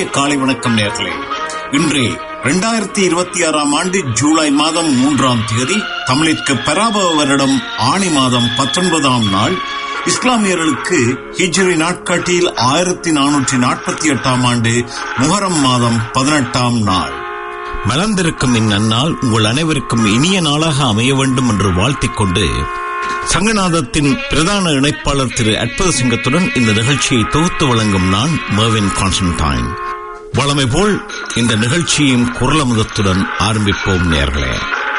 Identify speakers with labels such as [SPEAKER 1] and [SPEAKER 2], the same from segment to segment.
[SPEAKER 1] காலை வணக்கம் நேர்களே இன்று இரண்டாயிரத்தி இருபத்தி ஆறாம் ஆண்டு ஜூலை மாதம் மூன்றாம் தேதி தமிழிற்கு பராபவ வருடம் ஆணி மாதம் பத்தொன்பதாம் நாள் இஸ்லாமியர்களுக்கு ஹிஜ்ரி நாட்காட்டியில் ஆயிரத்தி நானூற்றி நாற்பத்தி எட்டாம் ஆண்டு முஹரம் மாதம் பதினெட்டாம் நாள் மலர்ந்திருக்கும் இந்நன்னாள் உங்கள் அனைவருக்கும் இனிய நாளாக அமைய வேண்டும் என்று வாழ்த்திக் கொண்டு சங்கநாதத்தின் பிரதான இணைப்பாளர் திரு அற்புத சிங்கத்துடன் இந்த நிகழ்ச்சியை தொகுத்து வழங்கும் நான் மர்வின் கான்ஸ்டன்டைன் வளமை போல் இந்த நிகழ்ச்சியின் குரலமுதத்துடன் ஆரம்பிப்போம் நேர்களே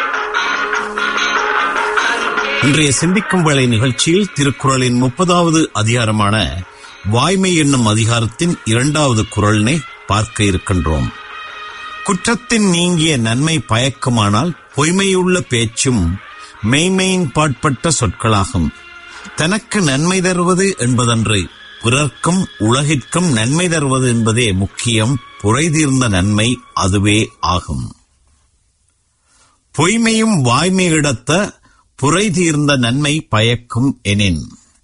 [SPEAKER 1] இன்றைய சிந்திக்கும் வேளை நிகழ்ச்சியில் திருக்குறளின் முப்பதாவது அதிகாரமான வாய்மை என்னும் அதிகாரத்தின் இரண்டாவது குரலினை பார்க்க இருக்கின்றோம் குற்றத்தின் நீங்கிய நன்மை பயக்குமானால் பொய்மையுள்ள பேச்சும் மெய்மையின் பாட்பட்ட சொற்களாகும் தனக்கு நன்மை தருவது என்பதன்று பிறர்க்கும் உலகிற்கும் நன்மை தருவது என்பதே முக்கியம் புரைதீர்ந்த நன்மை அதுவே ஆகும் பொய்மையும் வாய்மையிடத்த புரைதீர்ந்த நன்மை பயக்கும் எனின்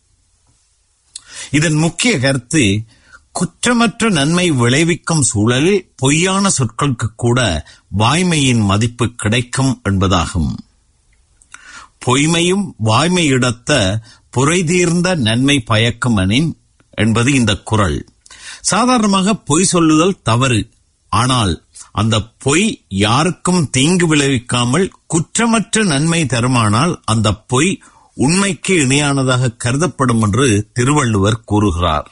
[SPEAKER 1] இதன் முக்கிய கருத்து குற்றமற்ற நன்மை விளைவிக்கும் சூழலில் பொய்யான சொற்களுக்கு கூட வாய்மையின் மதிப்பு கிடைக்கும் என்பதாகும் பொய்மையும் வாய்மையிடத்த புரைதீர்ந்த நன்மை பயக்கும் எனின் என்பது இந்த குரல் சாதாரணமாக பொய் சொல்லுதல் தவறு ஆனால் அந்த பொய் யாருக்கும் தீங்கு விளைவிக்காமல் குற்றமற்ற நன்மை தருமானால் அந்த பொய் உண்மைக்கு இணையானதாக கருதப்படும் என்று திருவள்ளுவர் கூறுகிறார்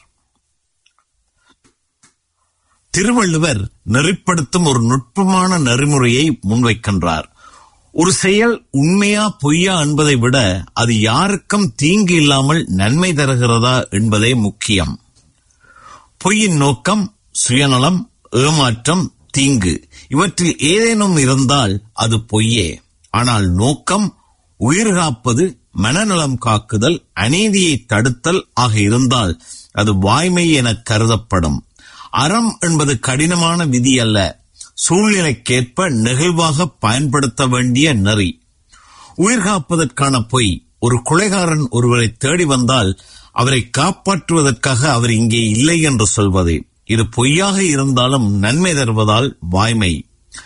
[SPEAKER 1] திருவள்ளுவர் நெறிப்படுத்தும் ஒரு நுட்பமான நெறிமுறையை முன்வைக்கின்றார் ஒரு செயல் உண்மையா பொய்யா என்பதை விட அது யாருக்கும் தீங்கு இல்லாமல் நன்மை தருகிறதா என்பதே முக்கியம் பொய்யின் நோக்கம் சுயநலம் ஏமாற்றம் தீங்கு இவற்றில் ஏதேனும் இருந்தால் அது பொய்யே ஆனால் நோக்கம் உயிர் காப்பது மனநலம் காக்குதல் அநீதியை தடுத்தல் ஆக இருந்தால் அது வாய்மை என கருதப்படும் அறம் என்பது கடினமான விதி அல்ல சூழ்நிலைக்கேற்ப நெகிழ்வாக பயன்படுத்த வேண்டிய நெறி உயிர் காப்பதற்கான பொய் ஒரு கொலைகாரன் ஒருவரை தேடி வந்தால் அவரை காப்பாற்றுவதற்காக அவர் இங்கே இல்லை என்று சொல்வது இது பொய்யாக இருந்தாலும் நன்மை தருவதால் வாய்மை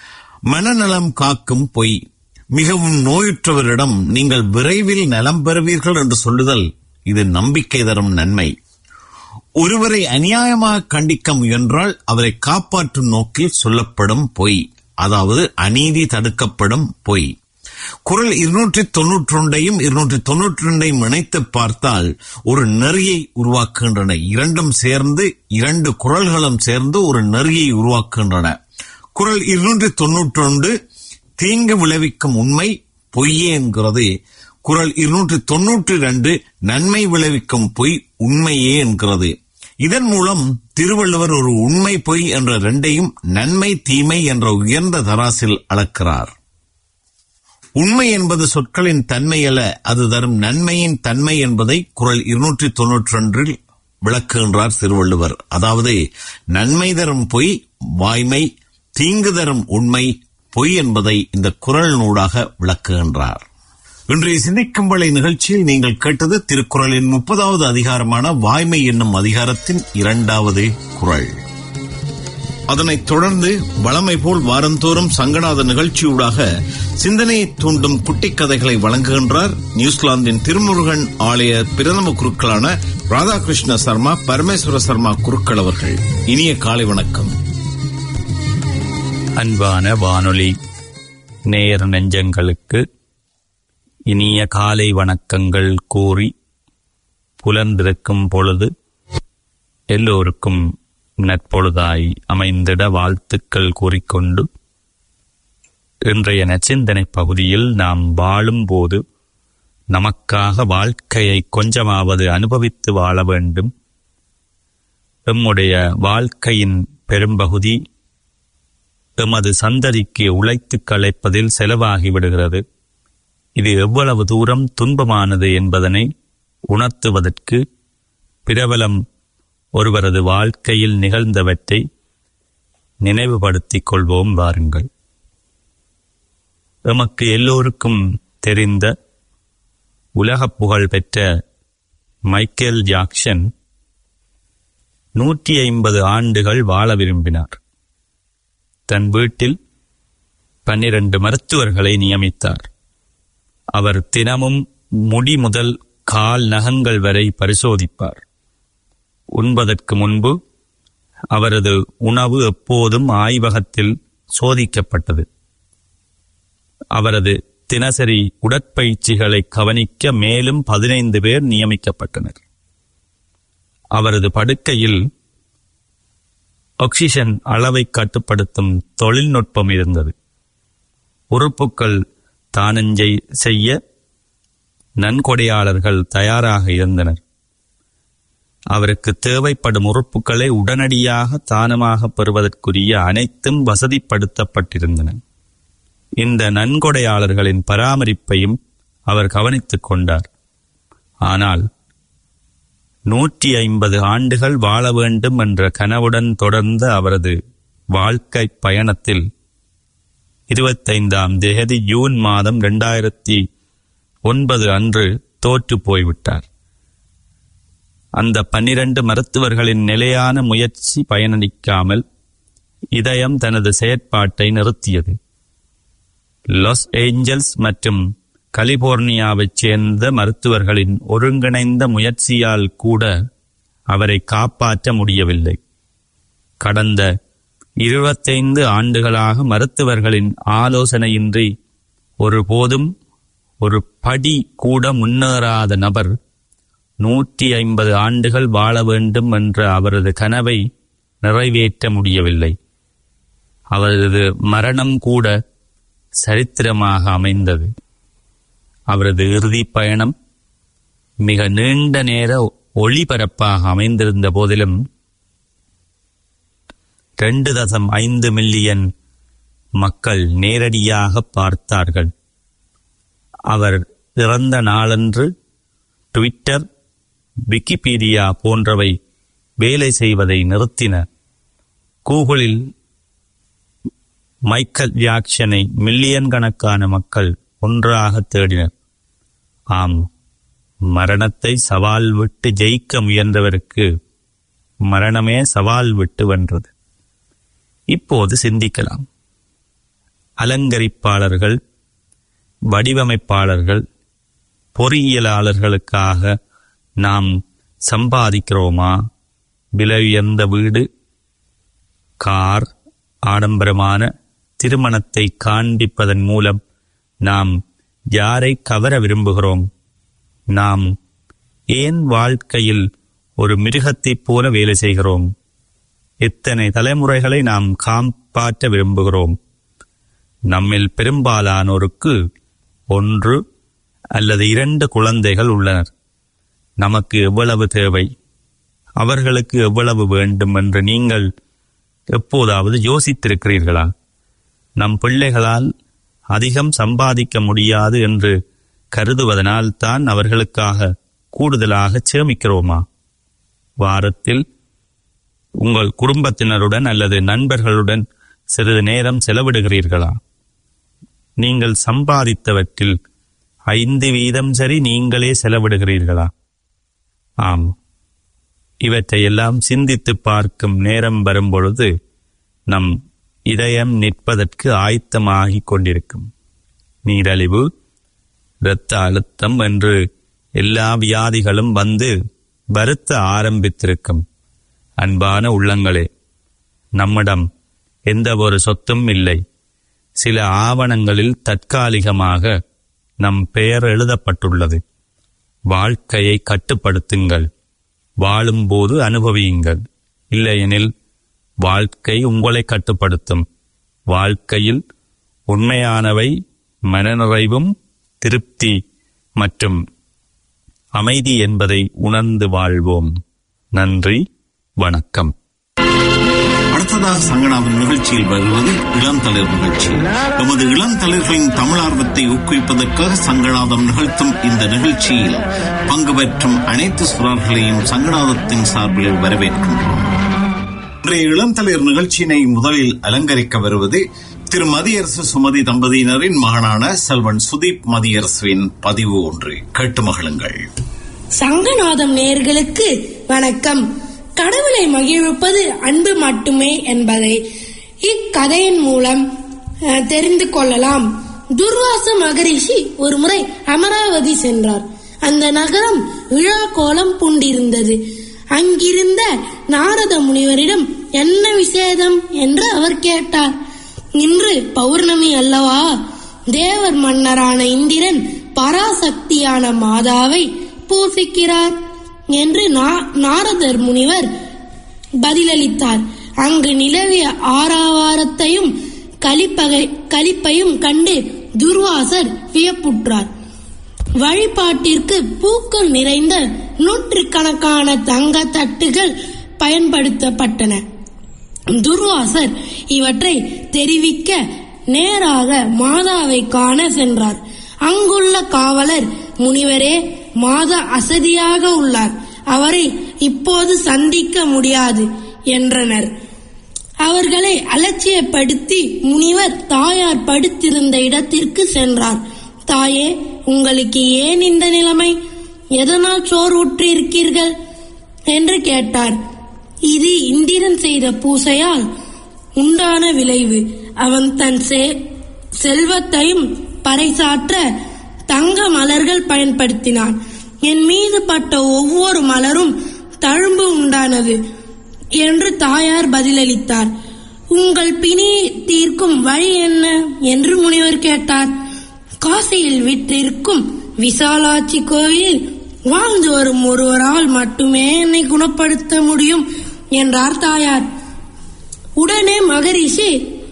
[SPEAKER 1] மனநலம் காக்கும் பொய் மிகவும் நோயுற்றவரிடம் நீங்கள் விரைவில் நலம் பெறுவீர்கள் என்று சொல்லுதல் இது நம்பிக்கை தரும் நன்மை ஒருவரை அநியாயமாக கண்டிக்க முயன்றால் அவரை காப்பாற்றும் நோக்கில் சொல்லப்படும் பொய் அதாவது அநீதி தடுக்கப்படும் பொய் குரல் இருநூற்றி தொன்னூற்றி ஒன்றையும் இருநூற்றி தொன்னூற்றி ரெண்டையும் இணைத்து பார்த்தால் ஒரு நெறியை உருவாக்குகின்றன இரண்டும் சேர்ந்து இரண்டு குரல்களும் சேர்ந்து ஒரு நெறியை உருவாக்குகின்றன குரல் இருநூற்றி தொன்னூற்றி ஒன்று தீங்கு விளைவிக்கும் உண்மை பொய்யே என்கிறது குரல் இருநூற்றி தொன்னூற்றி ரெண்டு நன்மை விளைவிக்கும் பொய் உண்மையே என்கிறது இதன் மூலம் திருவள்ளுவர் ஒரு உண்மை பொய் என்ற இரண்டையும் நன்மை தீமை என்ற உயர்ந்த தராசில் அளக்கிறார் உண்மை என்பது சொற்களின் தன்மை அல்ல அது தரும் நன்மையின் தன்மை என்பதை குரல் இருநூற்றி தொன்னூற்றி ஒன்றில் விளக்குகின்றார் திருவள்ளுவர் அதாவது நன்மை தரும் பொய் வாய்மை தீங்கு தரும் உண்மை பொய் என்பதை இந்த குரல் நூடாக விளக்குகின்றார் இன்றைய சிந்திக்கும் வேளை நிகழ்ச்சியில் நீங்கள் கேட்டது திருக்குறளின் முப்பதாவது அதிகாரமான வாய்மை என்னும் அதிகாரத்தின் இரண்டாவது குரல் அதனைத் தொடர்ந்து வளமை போல் வாரந்தோறும் சங்கநாத நிகழ்ச்சியூடாக சிந்தனையை தூண்டும் குட்டிக் கதைகளை வழங்குகின்றார் நியூசிலாந்தின் திருமுருகன் ஆலய பிரதம குருக்களான ராதாகிருஷ்ண சர்மா பரமேஸ்வர சர்மா குருக்கள் அவர்கள் இனிய காலை வணக்கம்
[SPEAKER 2] அன்பான வானொலி நேர் நெஞ்சங்களுக்கு இனிய காலை வணக்கங்கள் கூறி புலர்ந்திருக்கும் பொழுது எல்லோருக்கும் நற்பொழுதாய் அமைந்திட வாழ்த்துக்கள் கூறிக்கொண்டு இன்றைய நச்சிந்தனை பகுதியில் நாம் வாழும்போது நமக்காக வாழ்க்கையை கொஞ்சமாவது அனுபவித்து வாழ வேண்டும் எம்முடைய வாழ்க்கையின் பெரும்பகுதி எமது சந்ததிக்கு உழைத்து களைப்பதில் செலவாகிவிடுகிறது இது எவ்வளவு தூரம் துன்பமானது என்பதனை உணர்த்துவதற்கு பிரபலம் ஒருவரது வாழ்க்கையில் நிகழ்ந்தவற்றை நினைவுபடுத்திக் கொள்வோம் வாருங்கள் எமக்கு எல்லோருக்கும் தெரிந்த உலக புகழ் பெற்ற மைக்கேல் ஜாக்சன் நூற்றி ஐம்பது ஆண்டுகள் வாழ விரும்பினார் தன் வீட்டில் பன்னிரண்டு மருத்துவர்களை நியமித்தார் அவர் தினமும் முடி முதல் கால் நகங்கள் வரை பரிசோதிப்பார் உண்பதற்கு முன்பு அவரது உணவு எப்போதும் ஆய்வகத்தில் சோதிக்கப்பட்டது அவரது தினசரி உடற்பயிற்சிகளை கவனிக்க மேலும் பதினைந்து பேர் நியமிக்கப்பட்டனர் அவரது படுக்கையில் ஆக்சிஜன் அளவை கட்டுப்படுத்தும் தொழில்நுட்பம் இருந்தது உறுப்புக்கள் தானஞ்சை செய்ய நன்கொடையாளர்கள் தயாராக இருந்தனர் அவருக்கு தேவைப்படும் உறுப்புகளை உடனடியாக தானமாக பெறுவதற்குரிய அனைத்தும் வசதிப்படுத்தப்பட்டிருந்தன இந்த நன்கொடையாளர்களின் பராமரிப்பையும் அவர் கவனித்துக் கொண்டார் ஆனால் நூற்றி ஐம்பது ஆண்டுகள் வாழ வேண்டும் என்ற கனவுடன் தொடர்ந்த அவரது வாழ்க்கை பயணத்தில் இருபத்தைந்தாம் தேதி ஜூன் மாதம் இரண்டாயிரத்தி ஒன்பது அன்று தோற்று போய்விட்டார் அந்த பன்னிரண்டு மருத்துவர்களின் நிலையான முயற்சி பயனளிக்காமல் இதயம் தனது செயற்பாட்டை நிறுத்தியது லாஸ் ஏஞ்சல்ஸ் மற்றும் கலிபோர்னியாவைச் சேர்ந்த மருத்துவர்களின் ஒருங்கிணைந்த முயற்சியால் கூட அவரை காப்பாற்ற முடியவில்லை கடந்த இருபத்தைந்து ஆண்டுகளாக மருத்துவர்களின் ஆலோசனையின்றி ஒருபோதும் ஒரு படி கூட முன்னேறாத நபர் நூற்றி ஐம்பது ஆண்டுகள் வாழ வேண்டும் என்ற அவரது கனவை நிறைவேற்ற முடியவில்லை அவரது மரணம் கூட சரித்திரமாக அமைந்தது அவரது இறுதி பயணம் மிக நீண்ட நேர ஒளிபரப்பாக அமைந்திருந்த போதிலும் ரெண்டு தசம் ஐந்து மில்லியன் மக்கள் நேரடியாக பார்த்தார்கள் அவர் இறந்த நாளன்று ட்விட்டர் விக்கிபீடியா போன்றவை வேலை செய்வதை நிறுத்தின கூகுளில் மைக்கேல் ஜாக்சனை மில்லியன் கணக்கான மக்கள் ஒன்றாக தேடினர் ஆம் மரணத்தை சவால் விட்டு ஜெயிக்க முயன்றவருக்கு மரணமே சவால் விட்டு வென்றது இப்போது சிந்திக்கலாம் அலங்கரிப்பாளர்கள் வடிவமைப்பாளர்கள் பொறியியலாளர்களுக்காக நாம் சம்பாதிக்கிறோமா விலையுயர்ந்த வீடு கார் ஆடம்பரமான திருமணத்தை காண்பிப்பதன் மூலம் நாம் யாரை கவர விரும்புகிறோம் நாம் ஏன் வாழ்க்கையில் ஒரு மிருகத்தைப் போல வேலை செய்கிறோம் எத்தனை தலைமுறைகளை நாம் காப்பாற்ற விரும்புகிறோம் நம்மில் பெரும்பாலானோருக்கு ஒன்று அல்லது இரண்டு குழந்தைகள் உள்ளனர் நமக்கு எவ்வளவு தேவை அவர்களுக்கு எவ்வளவு வேண்டும் என்று நீங்கள் எப்போதாவது யோசித்திருக்கிறீர்களா நம் பிள்ளைகளால் அதிகம் சம்பாதிக்க முடியாது என்று கருதுவதனால் தான் அவர்களுக்காக கூடுதலாக சேமிக்கிறோமா வாரத்தில் உங்கள் குடும்பத்தினருடன் அல்லது நண்பர்களுடன் சிறிது நேரம் செலவிடுகிறீர்களா நீங்கள் சம்பாதித்தவற்றில் ஐந்து வீதம் சரி நீங்களே செலவிடுகிறீர்களா ஆம் இவற்றையெல்லாம் சிந்தித்து பார்க்கும் நேரம் வரும்பொழுது நம் இதயம் நிற்பதற்கு ஆயத்தமாகிக் கொண்டிருக்கும் நீரழிவு இரத்த அழுத்தம் என்று எல்லா வியாதிகளும் வந்து வருத்த ஆரம்பித்திருக்கும் அன்பான உள்ளங்களே நம்மிடம் எந்த ஒரு சொத்தும் இல்லை சில ஆவணங்களில் தற்காலிகமாக நம் பெயர் எழுதப்பட்டுள்ளது வாழ்க்கையை கட்டுப்படுத்துங்கள் வாழும்போது அனுபவியுங்கள் இல்லையெனில் வாழ்க்கை உங்களை கட்டுப்படுத்தும் வாழ்க்கையில் உண்மையானவை மனநிறைவும் திருப்தி மற்றும் அமைதி என்பதை உணர்ந்து வாழ்வோம் நன்றி வணக்கம்
[SPEAKER 1] அடுத்ததாக சங்கடாவின் நிகழ்ச்சியில் வருவது இளந்தளிர் நிகழ்ச்சி எமது இளந்தளிர்களின் தமிழார்வத்தை ஊக்குவிப்பதற்காக சங்கடாதம் நிகழ்த்தும் இந்த நிகழ்ச்சியில் பங்கு பெற்றும் அனைத்து சுரர்களையும் சங்கடாதத்தின் சார்பில் வரவேற்கின்றோம் இன்றைய இளந்தளிர் நிகழ்ச்சியினை முதலில் அலங்கரிக்க வருவது திரு மதியரசு சுமதி தம்பதியினரின் மகனான செல்வன் சுதீப் மதியரசுவின் பதிவு ஒன்று கேட்டு மகிழுங்கள்
[SPEAKER 3] சங்கநாதம் நேர்களுக்கு வணக்கம் கடவுளை மகிழ்விப்பது அன்பு மட்டுமே என்பதை இக்கதையின் மூலம் அஹ், தெரிந்து கொள்ளலாம் துர்வாச மகரிஷி ஒரு முறை அமராவதி சென்றார் அந்த நகரம் விழா கோலம் பூண்டிருந்தது அங்கிருந்த நாரத முனிவரிடம் என்ன விசேதம் என்று அவர் கேட்டார் இன்று பௌர்ணமி அல்லவா தேவர் மன்னரான இந்திரன் பராசக்தியான மாதாவை பூசிக்கிறார் என்று நா- நாரதர் முனிவர் பதிலளித்தார் அங்கு நிலவிய ஆறாவாரத்தையும் கலிப்பகை கலிப்பையும் கண்டு துர்வாசர் வியப்புற்றார் வழிபாட்டிற்கு பூக்கள் நிறைந்த நூற்றுக்கணக்கான தங்க தட்டுகள் பயன்படுத்தப்பட்டன துர்வாசர் இவற்றை தெரிவிக்க நேராக மாதாவை காண சென்றார் அங்குள்ள காவலர் முனிவரே மாதா அசதியாக உள்ளார் அவரை இப்போது சந்திக்க முடியாது என்றனர் அவர்களை அலட்சியப்படுத்தி முனிவர் தாயார் படுத்திருந்த இடத்திற்கு சென்றார் தாயே உங்களுக்கு ஏன் இந்த நிலைமை எதனால் சோறு உற்றிருக்கீர்கள் என்று கேட்டார் இது இந்திரன் செய்த பூசையால் உண்டான விளைவு அவன் தன் செ- செல்வத்தையும் பறைசாற்ற தங்க மலர்கள் பயன்படுத்தினான் என் மீது பட்ட ஒவ்வொரு மலரும் தழும்பு உண்டானது என்று தாயார் பதிலளித்தார் உங்கள் பிணி தீர்க்கும் வழி என்ன என்று முனிவர் கேட்டார் காசியில் விற்றிருக்கும் விசாலாட்சி கோயிலில் வாழ்ந்து வரும் ஒருவரால் மட்டுமே என்னை குணப்படுத்த முடியும் என்றார் தாயார் உடனே மகரிஷி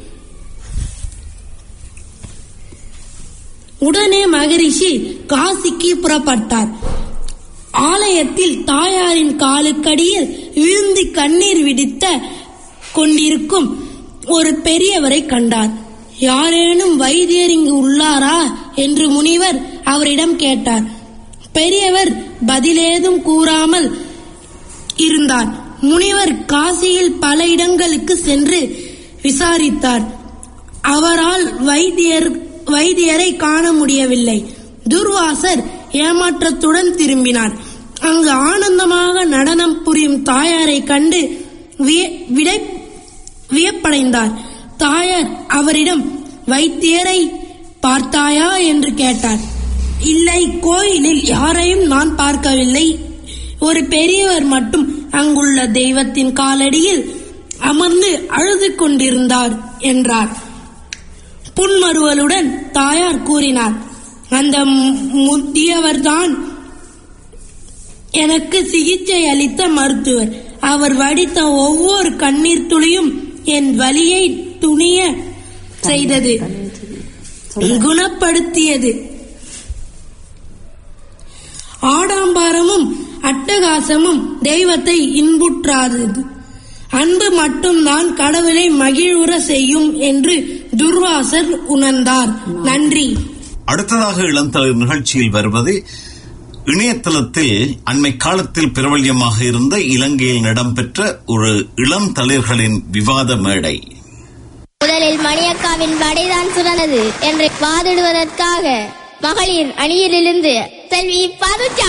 [SPEAKER 3] உடனே மகரிஷி காசிக்கு புறப்பட்டார் ஆலயத்தில் தாயாரின் காலுக்கடியில் விழுந்து கண்ணீர் விடித்த கொண்டிருக்கும் ஒரு பெரியவரை கண்டார் யாரேனும் வைத்தியர் இங்கு உள்ளாரா என்று முனிவர் அவரிடம் கேட்டார் பெரியவர் பதிலேதும் கூறாமல் இருந்தார் முனிவர் காசியில் பல இடங்களுக்கு சென்று விசாரித்தார் அவரால் வைத்தியர் வைத்தியரை காண முடியவில்லை துர்வாசர் ஏமாற்றத்துடன் திரும்பினார் அங்கு ஆனந்தமாக நடனம் புரியும் தாயாரை கண்டு விய- விடை வியப்படைந்தார் தாயார் அவரிடம் வைத்தியரை பார்த்தாயா என்று கேட்டார் இல்லை கோயிலில் யாரையும் நான் பார்க்கவில்லை ஒரு பெரியவர் மட்டும் அங்குள்ள தெய்வத்தின் காலடியில் அமர்ந்து அழுது கொண்டிருந்தார் என்றார் புன்மறுவலுடன் தாயார் கூறினார் அந்த மு- முதியவர்தான் எனக்கு சிகிச்சை அளித்த மருத்துவர் அவர் வடித்த ஒவ்வொரு கண்ணீர் துளியும் என் வலியை துணிய செய்தது குணப்படுத்தியது ஆடம்பரமும் அட்டகாசமும் தெய்வத்தை இன்புற்றாதது அன்பு மட்டும்தான் கடவுளை மகிழ்வுற செய்யும் என்று துர்வாசர் உணர்ந்தார் நன்றி
[SPEAKER 1] அடுத்ததாக இளந்தளிர் நிகழ்ச்சியில் வருவது இணையதளத்தில் அண்மை காலத்தில் பிரபல்யமாக இருந்த இலங்கையில் இடம்பெற்ற ஒரு இளந்தளிர்களின் விவாத மேடை
[SPEAKER 4] முதலில் மணியக்காவின் படைதான் சிறந்தது என்று வாதிடுவதற்காக மகளிர் அணியிலிருந்து செல்வி பதுச்சா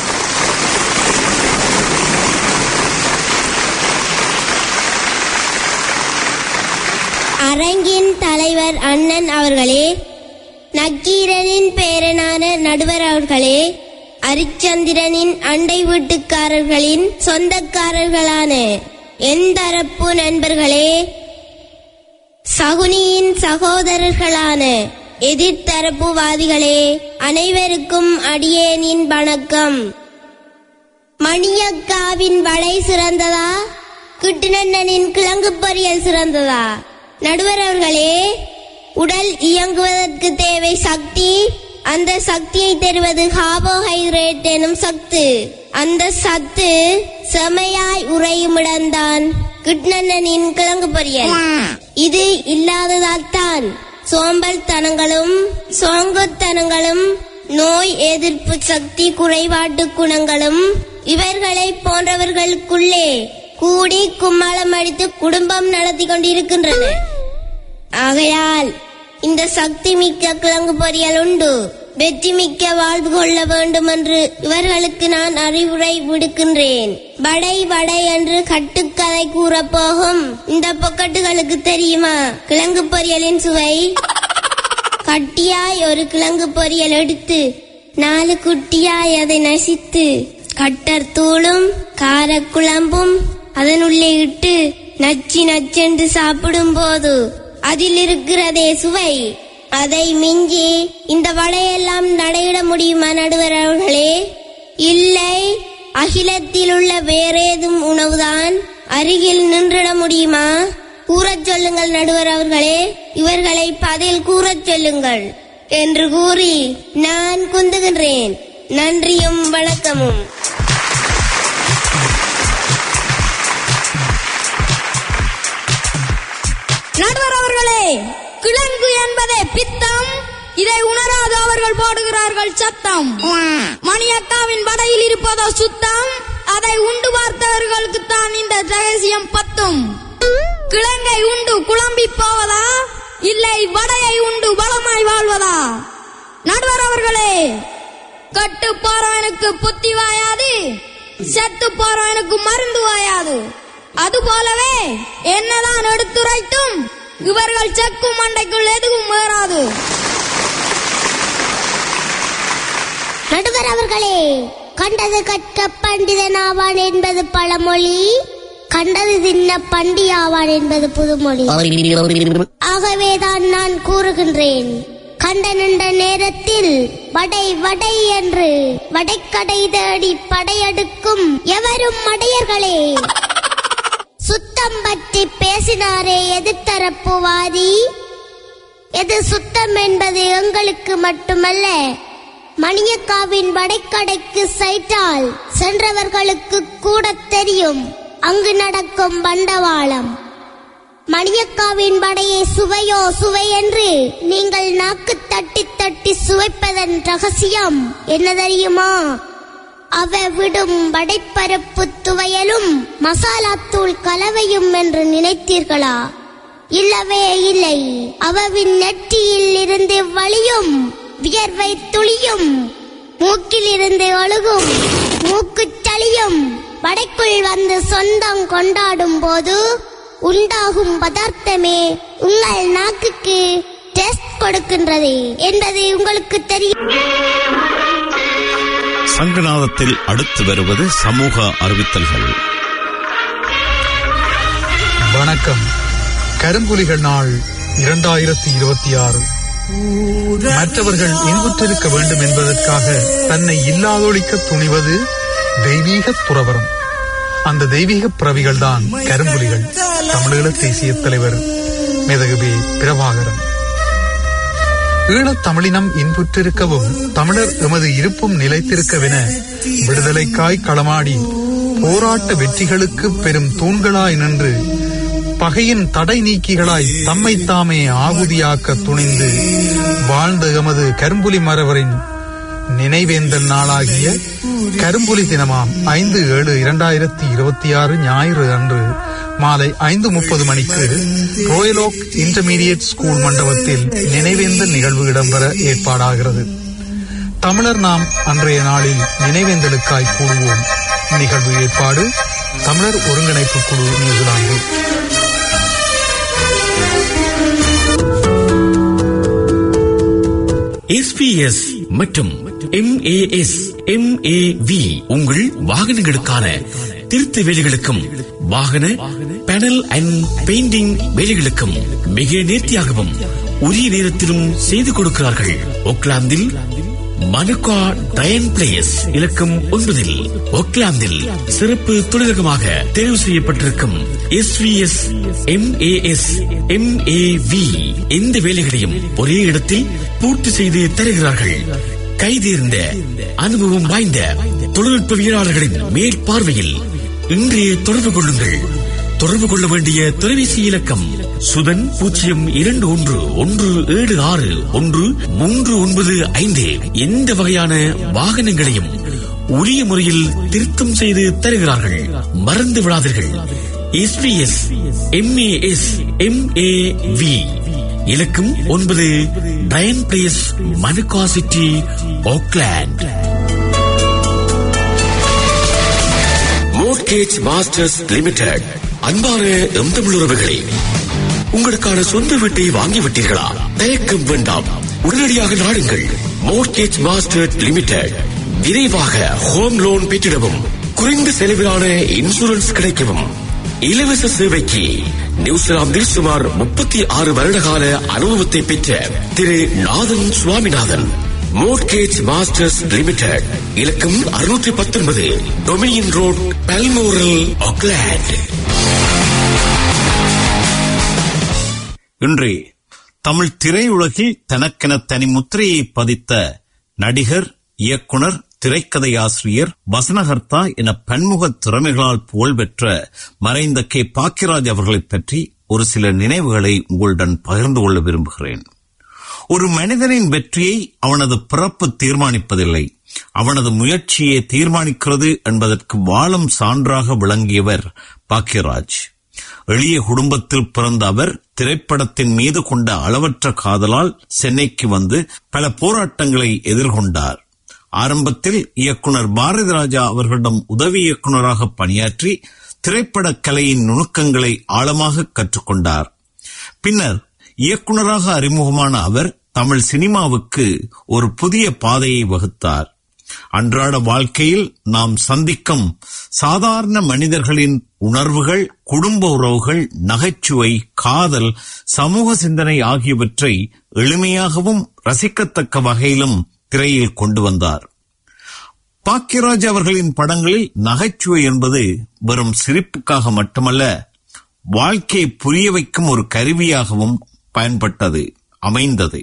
[SPEAKER 4] அரங்கின் தலைவர் அண்ணன் அவர்களே நக்கீரனின் பேரனான நடுவர் அவர்களே அரிச்சந்திரனின் அண்டை வீட்டுக்காரர்களின் சொந்தக்காரர்களான எந்தரப்பு நண்பர்களே சகுனியின் சகோதரர்களான எதிர்த்தரப்புவாதிகளே அனைவருக்கும் அடியேனின் வணக்கம் மணியக்காவின் வடை சிறந்ததா கிட்டுநன்னனின் கிழங்கு பொரியல் சிறந்ததா நடுவர் அவர்களே உடல் இயங்குவதற்கு தேவை சக்தி அந்த சக்தியை தருவது கார்போஹைட்ரேட் எனும் சத்து அந்த சத்து செமையாய் உறையுமிடம்தான் கிட்னனின் கிழங்கு பொரியல் இது இல்லாததால் தான் சோம்பல் தனங்களும் சோங்குத்தனங்களும் நோய் எதிர்ப்பு சக்தி குறைபாட்டு குணங்களும் இவர்களை போன்றவர்களுக்குள்ளே கூடி கும்மாளம் அடித்து குடும்பம் நடத்தி கொண்டிருக்கின்றன ஆகையால் இந்த சக்தி மிக்க கிழங்கு பொரியல் உண்டு வெற்றிமிக்க வாழ்வு கொள்ள வேண்டும் என்று இவர்களுக்கு நான் அறிவுரை விடுக்கின்றேன் வடை வடை என்று கட்டுக்கதை கூறப்போகும் இந்த பொக்கட்டுகளுக்கு தெரியுமா கிழங்கு பொரியலின் சுவை கட்டியாய் ஒரு கிழங்கு பொரியல் எடுத்து நாலு குட்டியாய் அதை நசித்து கட்டர் தூளும் காரக்குழம்பும் அதனுள்ளே இட்டு நச்சி நச்சென்று சாப்பிடும் போது அதில் இருக்கிறதே சுவை அதை மிஞ்சி இந்த வடையெல்லாம் நடையிட முடியுமா நடுவர் அவர்களே இல்லை அகிலத்தில் உள்ள வேறேதும் உணவுதான் அருகில் நின்றிட முடியுமா கூறச் சொல்லுங்கள் நடுவர் அவர்களே இவர்களை பதில் கூறச் சொல்லுங்கள் என்று கூறி நான் குந்துகின்றேன் நன்றியும் வணக்கமும்
[SPEAKER 5] நடுவர் அவர்களே கிழங்கு என்பதே பித்தம் இதை உணராத அவர்கள் போடுகிறார்கள் சத்தம் மணியக்காவின் படையில் இருப்பதோ சுத்தம் அதை உண்டு பார்த்தவர்களுக்கு தான் இந்த ரகசியம் பத்தும் கிழங்கை உண்டு குழம்பி போவதா இல்லை வடையை உண்டு பலமாய் வாழ்வதா நடுவர் அவர்களே கட்டு போறவனுக்கு புத்தி வாயாது செத்து போறவனுக்கு மருந்து வாயாது அது போலவே என்னதான் எடுத்துரைத்தும் இவர்கள் செக்கும் மண்டைக்குள் எதுவும் ஏறாது
[SPEAKER 4] நடுவர் அவர்களே கண்டது கற்க பண்டிதன் ஆவான் என்பது பழமொழி கண்டது தின்ன பண்டி ஆவான் என்பது புதுமொழி ஆகவேதான் நான் கூறுகின்றேன் கண்ட நின்ற நேரத்தில் வடை வடை என்று வடைக்கடை தேடி படையெடுக்கும் எவரும் மடையர்களே சுத்தம் பற்றி பேசினாரே எதிர்த்தரப்புவாதி எது சுத்தம் என்பது எங்களுக்கு மட்டுமல்ல மணியக்காவின் வடைக்கடைக்கு சைட்டால் சென்றவர்களுக்கு கூட தெரியும் அங்கு நடக்கும் பண்டவாளம் மணியக்காவின் வடையை சுவையோ சுவை என்று நீங்கள் நாக்கு தட்டி தட்டி சுவைப்பதன் ரகசியம் என்ன தெரியுமா அவ விடும் வடைப்பருப்பு துவையலும் மசாலாத்தூள் கலவையும் என்று நினைத்தீர்களா இல்லவே இல்லை அவவின் நெற்றியில் இருந்து வழியும் வியர்வை துளியும் மூக்கில் இருந்து ஒழுகும் மூக்குச் சளியும் வடைக்குள் வந்து சொந்தம் கொண்டாடும் போது உண்டாகும் பதார்த்தமே உங்கள் நாக்குக்கு டெஸ்ட் கொடுக்கின்றது என்பது உங்களுக்கு தெரியும்
[SPEAKER 1] சங்கநாதத்தில் அடுத்து வருவது சமூக அறிவித்தல்கள்
[SPEAKER 6] வணக்கம் கரும்புலிகள் நாள் இரண்டாயிரத்தி இருபத்தி ஆறு மற்றவர்கள் இன்புற்றிருக்க வேண்டும் என்பதற்காக தன்னை இல்லாதொழிக்க துணிவது தெய்வீக துறவரம் அந்த தெய்வீக பிறவிகள் தான் கரும்புலிகள் தமிழீழ தேசிய தலைவர் மேதகுபி பிரபாகரன் ஈழத் தமிழினம் இன்புற்றிருக்கவும் தமிழர் எமது இருப்பும் நிலைத்திருக்கவென விடுதலைக்காய் களமாடி போராட்ட வெற்றிகளுக்கு பெரும் தூண்களாய் நின்று பகையின் தடை நீக்கிகளாய் தம்மை தாமே ஆகுதியாக்க துணிந்து வாழ்ந்த எமது கரும்புலி மரவரின் நினைவேந்தல் நாளாகிய கரும்புலி தினமாம் ஐந்து ஏழு இரண்டாயிரத்தி இருபத்தி ஆறு ஞாயிறு அன்று மாலை ஐந்து முப்பது மணிக்கு ரோயலோக் இன்டர்மீடியட் ஸ்கூல் மண்டபத்தில் நினைவேந்தல் நிகழ்வு இடம்பெற ஏற்பாடாகிறது தமிழர் நாம் அன்றைய நாளில் நினைவேந்தலுக்காய் கூடுவோம் நிகழ்வு ஏற்பாடு தமிழர் ஒருங்கிணைப்பு குழு நியூசிலாந்து
[SPEAKER 7] எஸ்பிஎஸ் மற்றும் எம்ஏஎஸ் எம்ஏவி உங்கள் வாகனங்களுக்கான திருத்த வேலைகளுக்கும் வாகன பேனல் அண்ட் பெயிண்டிங் வேலைகளுக்கும் மிக நேர்த்தியாகவும் உரிய நேரத்திலும் செய்து கொடுக்கிறார்கள் ஓக்லாந்தில் மனுகா டயன் பிளேஸ் இலக்கம் ஒன்பதில் ஓக்லாந்தில் சிறப்பு தொழிலகமாக தேர்வு செய்யப்பட்டிருக்கும் எஸ்விஎஸ் எம்ஏஎஸ் எம்ஏவி எந்த வேலைகளையும் ஒரே இடத்தில் பூர்த்தி செய்து தருகிறார்கள் கைதேர்ந்த அனுபவம் வாய்ந்த தொழில்நுட்பவியலாளர்களின் மேற்பார்வையில் இன்றைய தொடர்பு கொள்ளுங்கள் தொடர்பு கொள்ள வேண்டிய தொலைபேசி இலக்கம் சுதன் பூஜ்ஜியம் இரண்டு ஒன்று ஒன்று ஏழு ஆறு ஒன்று மூன்று ஒன்பது ஐந்து எந்த வகையான வாகனங்களையும் உரிய முறையில் திருத்தம் செய்து தருகிறார்கள் மறந்து விடாதீர்கள் எஸ்பிஎஸ் எம்ஏஎஸ் எம்ஏவி இலக்கம் ஒன்பது Dion Place Manukau City Auckland Mortgage Masters Limited அன்பான எம் தமிழுறவுகளே உங்களுக்கான சொந்த வீட்டை வாங்கிவிட்டீர்களா தயக்கம் வேண்டாம் உடனடியாக நாடுங்கள் மோர்கேஜ் மாஸ்டர் லிமிடெட் விரைவாக ஹோம் லோன் பெற்றிடவும் குறைந்த செலவிலான இன்சூரன்ஸ் கிடைக்கவும் இலவச சேவைக்கு நியூசிலாந்தில் சுமார் முப்பத்தி ஆறு வருடகால அனுபவத்தை பெற்ற திரு Nathan Swaminathan Mortgage Masters Limited இலக்கம் அறுநூற்றி பத்தொன்பது டொமினியன் ரோட் பல்மோரல் ஆக்லாண்ட்
[SPEAKER 1] இன்று தமிழ் திரையுலகில் தனக்கென தனி முத்திரையை பதித்த நடிகர் இயக்குனர் திரைக்கதையாசிரியர் வசனகர்த்தா என பன்முக திறமைகளால் புகழ்பெற்ற மறைந்த கே பாக்கியராஜ் அவர்களைப் பற்றி ஒரு சில நினைவுகளை உங்களுடன் பகிர்ந்து கொள்ள விரும்புகிறேன் ஒரு மனிதனின் வெற்றியை அவனது பிறப்பு தீர்மானிப்பதில்லை அவனது முயற்சியை தீர்மானிக்கிறது என்பதற்கு வாழும் சான்றாக விளங்கியவர் பாக்கியராஜ் எளிய குடும்பத்தில் பிறந்த அவர் திரைப்படத்தின் மீது கொண்ட அளவற்ற காதலால் சென்னைக்கு வந்து பல போராட்டங்களை எதிர்கொண்டார் ஆரம்பத்தில் இயக்குனர் பாரதி ராஜா அவர்களிடம் உதவி இயக்குனராக பணியாற்றி திரைப்பட கலையின் நுணுக்கங்களை ஆழமாக கற்றுக்கொண்டார் பின்னர் இயக்குனராக அறிமுகமான அவர் தமிழ் சினிமாவுக்கு ஒரு புதிய பாதையை வகுத்தார் அன்றாட வாழ்க்கையில் நாம் சந்திக்கும் சாதாரண மனிதர்களின் உணர்வுகள் குடும்ப உறவுகள் நகைச்சுவை காதல் சமூக சிந்தனை ஆகியவற்றை எளிமையாகவும் ரசிக்கத்தக்க வகையிலும் திரையில் கொண்டு வந்தார் பாக்கியராஜ் அவர்களின் படங்களில் நகைச்சுவை என்பது வெறும் சிரிப்புக்காக மட்டுமல்ல வாழ்க்கையை புரிய வைக்கும் ஒரு கருவியாகவும் பயன்பட்டது அமைந்தது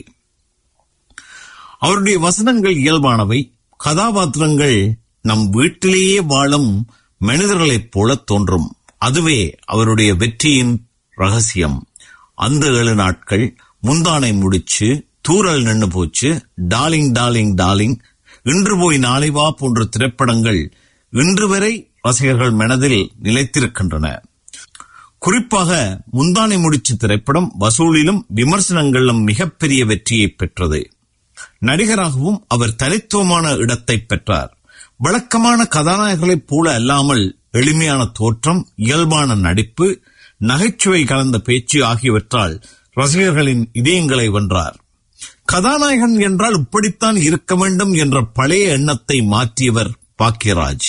[SPEAKER 1] அவருடைய வசனங்கள் இயல்பானவை கதாபாத்திரங்கள் நம் வீட்டிலேயே வாழும் மனிதர்களைப் போல தோன்றும் அதுவே அவருடைய வெற்றியின் ரகசியம் அந்த ஏழு நாட்கள் முந்தானை முடிச்சு தூரல் நின்னு போச்சு டார்லிங் டார்லிங் டார்லிங் இன்று போய் நாளை வா போன்ற திரைப்படங்கள் இன்று வரை ரசிகர்கள் மனதில் நிலைத்திருக்கின்றன குறிப்பாக முந்தானை முடிச்சு திரைப்படம் வசூலிலும் விமர்சனங்களிலும் மிகப்பெரிய வெற்றியை பெற்றது நடிகராகவும் அவர் தனித்துவமான இடத்தை பெற்றார் வழக்கமான கதாநாயகர்களைப் போல அல்லாமல் எளிமையான தோற்றம் இயல்பான நடிப்பு நகைச்சுவை கலந்த பேச்சு ஆகியவற்றால் ரசிகர்களின் இதயங்களை வென்றார் கதாநாயகன் என்றால் இப்படித்தான் இருக்க வேண்டும் என்ற பழைய எண்ணத்தை மாற்றியவர் பாக்கியராஜ்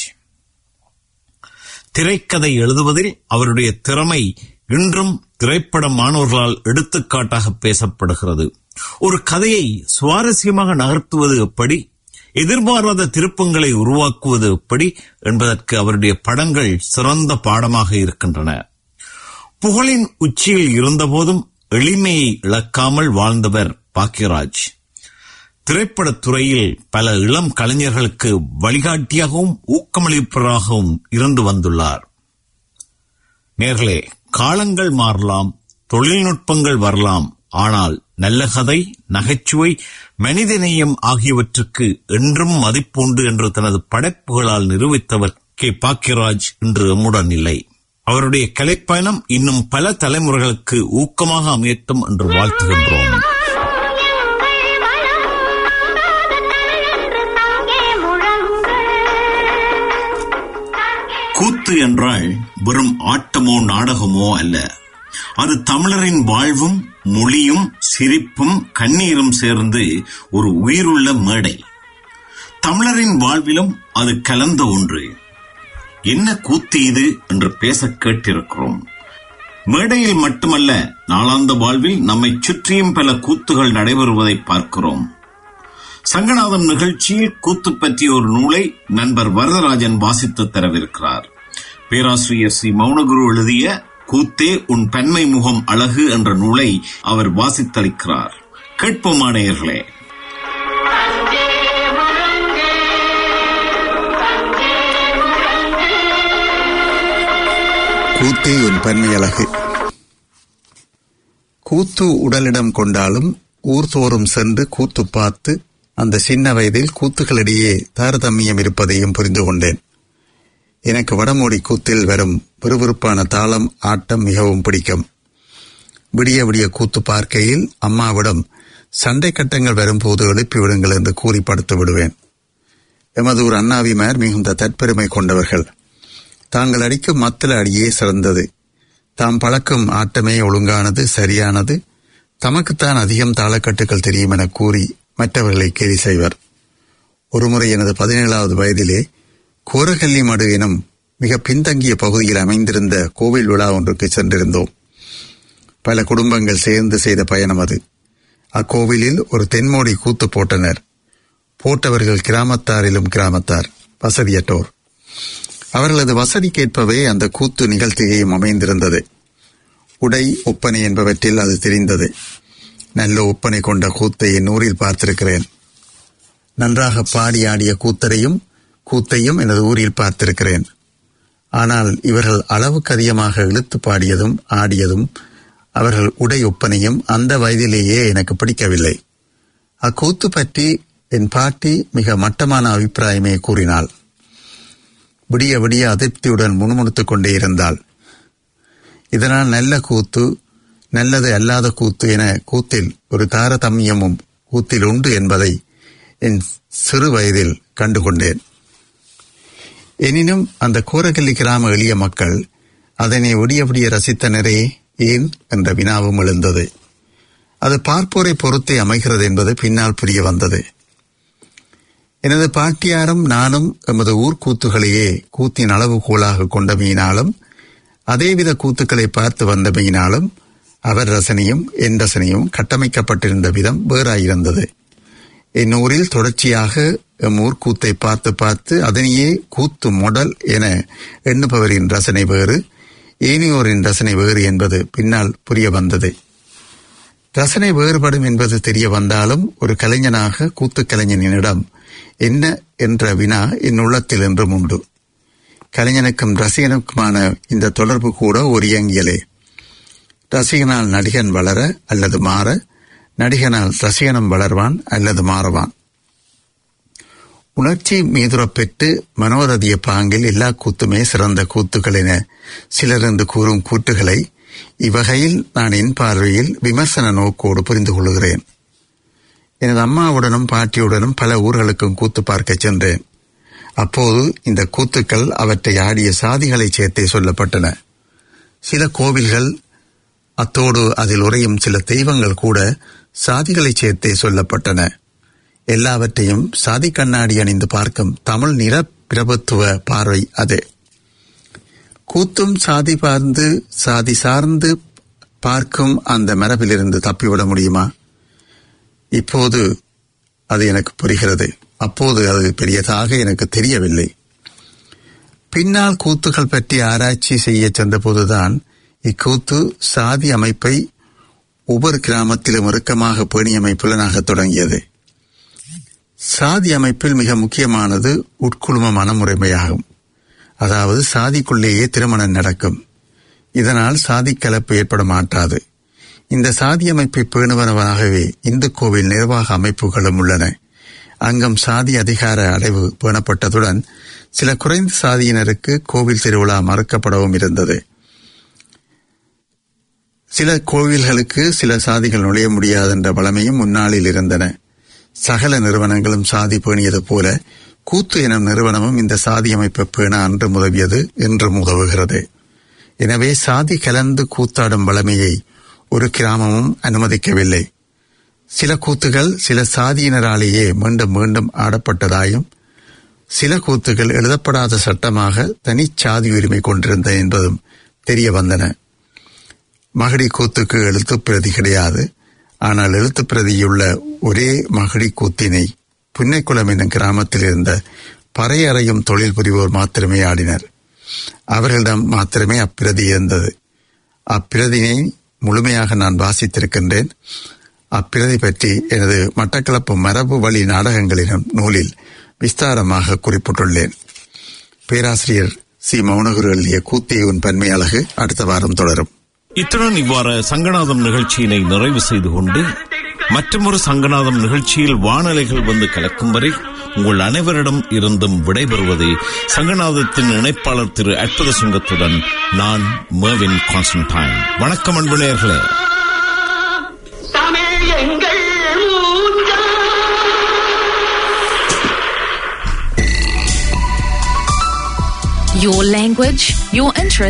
[SPEAKER 1] திரைக்கதை எழுதுவதில் அவருடைய திறமை இன்றும் திரைப்பட மாணவர்களால் எடுத்துக்காட்டாக பேசப்படுகிறது ஒரு கதையை சுவாரஸ்யமாக நகர்த்துவது எப்படி எதிர்பாராத திருப்பங்களை உருவாக்குவது எப்படி என்பதற்கு அவருடைய படங்கள் சிறந்த பாடமாக இருக்கின்றன புகழின் உச்சியில் இருந்தபோதும் எளிமையை இழக்காமல் வாழ்ந்தவர் பாக்கியராஜ் திரைப்படத் துறையில் பல இளம் கலைஞர்களுக்கு வழிகாட்டியாகவும் ஊக்கமளிப்பவராகவும் இருந்து வந்துள்ளார் நேர்களே காலங்கள் மாறலாம் தொழில்நுட்பங்கள் வரலாம் ஆனால் நல்ல கதை நகைச்சுவை மனிதநேயம் ஆகியவற்றுக்கு என்றும் மதிப்புண்டு என்று தனது படைப்புகளால் நிரூபித்தவர் கே பாக்கியராஜ் இன்று எம்முடன் இல்லை அவருடைய கலைப்பயணம் இன்னும் பல தலைமுறைகளுக்கு ஊக்கமாக அமையட்டும் என்று வாழ்த்துகின்றோம் கூத்து என்றால் வெறும் ஆட்டமோ நாடகமோ அல்ல அது தமிழரின் வாழ்வும் மொழியும் சிரிப்பும் கண்ணீரும் சேர்ந்து ஒரு உயிருள்ள மேடை தமிழரின் வாழ்விலும் அது கலந்த ஒன்று என்ன கூத்து இது என்று பேச கேட்டிருக்கிறோம் மேடையில் மட்டுமல்ல நாளாந்த வாழ்வில் நம்மை சுற்றியும் பல கூத்துகள் நடைபெறுவதை பார்க்கிறோம் சங்கநாதம் நிகழ்ச்சியில் கூத்து பற்றிய ஒரு நூலை நண்பர் வரதராஜன் வாசித்து தரவிருக்கிறார் பேராசிரியர் சி மௌனகுரு எழுதிய கூத்தே உன் பெண்மை முகம் அழகு என்ற நூலை அவர் வாசித்தளிக்கிறார் கேட்போமா நேயர்களே
[SPEAKER 8] கூத்தே உன் பன்மை அழகு கூத்து உடலிடம் கொண்டாலும் ஊர்தோறும் சென்று கூத்து பார்த்து அந்த சின்ன வயதில் கூத்துகளிடையே தாரதமியம் இருப்பதையும் புரிந்து கொண்டேன் எனக்கு வடமோடி கூத்தில் வரும் விறுவிறுப்பான தாளம் ஆட்டம் மிகவும் பிடிக்கும் விடிய விடிய கூத்து பார்க்கையில் அம்மாவிடம் சண்டை கட்டங்கள் வரும்போது எழுப்பி விடுங்கள் என்று கூறி படுத்து விடுவேன் எமது ஒரு அண்ணாவிமார் மிகுந்த தற்பெருமை கொண்டவர்கள் தாங்கள் அடிக்கும் மத்தள அடியே சிறந்தது தாம் பழக்கும் ஆட்டமே ஒழுங்கானது சரியானது தமக்குத்தான் அதிகம் தாளக்கட்டுகள் தெரியும் என கூறி மற்றவர்களை கேலி செய்வர் ஒருமுறை எனது பதினேழாவது வயதிலே கோரகல்லி மடு எனும் மிக பின்தங்கிய பகுதியில் அமைந்திருந்த கோவில் விழா ஒன்றுக்கு சென்றிருந்தோம் பல குடும்பங்கள் சேர்ந்து செய்த பயணம் அது அக்கோவிலில் ஒரு தென்மோடி கூத்து போட்டனர் போட்டவர்கள் கிராமத்தாரிலும் கிராமத்தார் வசதியற்றோர் அவர்களது வசதிக்கேற்பவே அந்த கூத்து நிகழ்ச்சியையும் அமைந்திருந்தது உடை ஒப்பனை என்பவற்றில் அது தெரிந்தது நல்ல ஒப்பனை கொண்ட கூத்தை என் ஊரில் பார்த்திருக்கிறேன் நன்றாக பாடி ஆடிய கூத்தரையும் கூத்தையும் எனது ஊரில் பார்த்திருக்கிறேன் ஆனால் இவர்கள் அளவுக்கு அதிகமாக இழுத்து பாடியதும் ஆடியதும் அவர்கள் உடை ஒப்பனையும் அந்த வயதிலேயே எனக்கு பிடிக்கவில்லை அக்கூத்து பற்றி என் பாட்டி மிக மட்டமான அபிப்பிராயமே கூறினாள் விடிய விடிய அதிருப்தியுடன் முணுமுணுத்துக் கொண்டே இருந்தாள் இதனால் நல்ல கூத்து நல்லது அல்லாத கூத்து என கூத்தில் ஒரு தாரதமியமும் கூத்தில் உண்டு என்பதை என் சிறு வயதில் கண்டுகொண்டேன் எனினும் அந்த கோரகல்லி கிராம எளிய மக்கள் அதனை விடிய விடிய ரசித்தனரே ஏன் என்ற வினாவும் எழுந்தது அது பார்ப்போரை பொறுத்தே அமைகிறது என்பது பின்னால் புரிய வந்தது எனது பாட்டியாரும் நானும் எமது ஊர்க்கூத்துகளையே கூத்தின் அளவுகோலாக கொண்டமையினாலும் அதேவித கூத்துக்களை பார்த்து வந்தமையினாலும் அவர் ரசனையும் என் ரசனையும் கட்டமைக்கப்பட்டிருந்த விதம் வேறாயிருந்தது என் ஊரில் தொடர்ச்சியாக எம் ஊர்க்கூத்தை பார்த்து பார்த்து அதனையே கூத்து மொடல் என எண்ணுபவரின் ரசனை வேறு ஏனியோரின் ரசனை வேறு என்பது பின்னால் புரிய வந்தது ரசனை வேறுபடும் என்பது தெரிய வந்தாலும் ஒரு கலைஞனாக கூத்து கலைஞனிடம் என்ன என்ற வினா என் உள்ளத்தில் என்றும் உண்டு கலைஞனுக்கும் ரசிகனுக்குமான இந்த தொடர்பு கூட ஒரு இயங்கியலே ரசிகனால் நடிகன் வளர அல்லது மாற நடிகனால் ரசிகனும் வளர்வான் அல்லது மாறுவான் உணர்ச்சி மீதுரப்பெற்று மனோரதிய பாங்கில் எல்லா கூத்துமே சிறந்த கூத்துக்கள் என சிலர் என்று கூறும் கூட்டுகளை இவ்வகையில் நான் என் பார்வையில் விமர்சன நோக்கோடு புரிந்து கொள்கிறேன் எனது அம்மாவுடனும் பாட்டியுடனும் பல ஊர்களுக்கும் கூத்து பார்க்க சென்றேன் அப்போது இந்த கூத்துக்கள் அவற்றை ஆடிய சாதிகளை சேர்த்தே சொல்லப்பட்டன சில கோவில்கள் அத்தோடு அதில் உறையும் சில தெய்வங்கள் கூட சாதிகளை சேர்த்தே சொல்லப்பட்டன எல்லாவற்றையும் சாதி கண்ணாடி அணிந்து பார்க்கும் தமிழ் நிற பிரபுத்துவ பார்வை அது கூத்தும் சாதி பார்ந்து சாதி சார்ந்து பார்க்கும் அந்த மரபிலிருந்து தப்பிவிட முடியுமா இப்போது அது எனக்கு புரிகிறது அப்போது அது பெரியதாக எனக்கு தெரியவில்லை பின்னால் கூத்துகள் பற்றி ஆராய்ச்சி செய்ய சென்றபோதுதான் இக்கூத்து சாதி அமைப்பை ஒவ்வொரு கிராமத்திலும் இறுக்கமாக பேணியமை புலனாக தொடங்கியது சாதி அமைப்பில் மிக முக்கியமானது உட்குழும மனமுறைமையாகும் அதாவது சாதிக்குள்ளேயே திருமணம் நடக்கும் இதனால் சாதி கலப்பு ஏற்பட மாட்டாது இந்த சாதி அமைப்பை பேணுவனவாகவே இந்து கோவில் நிர்வாக அமைப்புகளும் உள்ளன அங்கம் சாதி அதிகார அடைவு பேணப்பட்டதுடன் சில குறைந்த சாதியினருக்கு கோவில் திருவிழா மறுக்கப்படவும் இருந்தது சில கோவில்களுக்கு சில சாதிகள் நுழைய முடியாது என்ற வளமையும் முன்னாளில் இருந்தன சகல நிறுவனங்களும் சாதி பேணியது போல கூத்து எனும் நிறுவனமும் இந்த சாதி அமைப்பை பேண அன்று உதவியது என்றும் உதவுகிறது எனவே சாதி கலந்து கூத்தாடும் வளமையை ஒரு கிராமமும் அனுமதிக்கவில்லை சில கூத்துகள் சில சாதியினராலேயே மீண்டும் மீண்டும் ஆடப்பட்டதாயும் சில கூத்துகள் எழுதப்படாத சட்டமாக தனிச்சாதி உரிமை கொண்டிருந்த என்பதும் தெரிய வந்தன மகடி கூத்துக்கு எழுத்துப் பிரதி கிடையாது ஆனால் எழுத்துப் பிரதியுள்ள ஒரே மகடி கூத்தினை புன்னைக்குளம் என்னும் கிராமத்தில் இருந்த பறையறையும் தொழில் புரிவோர் மாத்திரமே ஆடினர் அவர்களிடம் மாத்திரமே அப்பிரதி இருந்தது அப்பிரதினை முழுமையாக நான் வாசித்திருக்கின்றேன் அப்பிரதி பற்றி எனது மட்டக்களப்பு மரபு வழி நாடகங்களிலும் நூலில் விஸ்தாரமாக குறிப்பிட்டுள்ளேன் பேராசிரியர் சி மௌனகுரு எழுதிய கூத்தியுன் பன்மை அழகு அடுத்த வாரம் தொடரும்
[SPEAKER 1] இத்துடன் இவ்வாறு சங்கநாதம் நிகழ்ச்சியினை நிறைவு செய்து கொண்டு மற்றொரு சங்கநாதம் நிகழ்ச்சியில் வானலைகள் வந்து கலக்கும் வரை உங்கள் அனைவரிடம் இருந்தும் விடைபெறுவது சங்கநாதத்தின் இணைப்பாளர் திரு அற்புத சிங்கத்துடன் நான் மேவின் கான்ஸ்டன்டைன் வணக்கம் அன்பு நேயர்களே
[SPEAKER 9] Your language, your interest.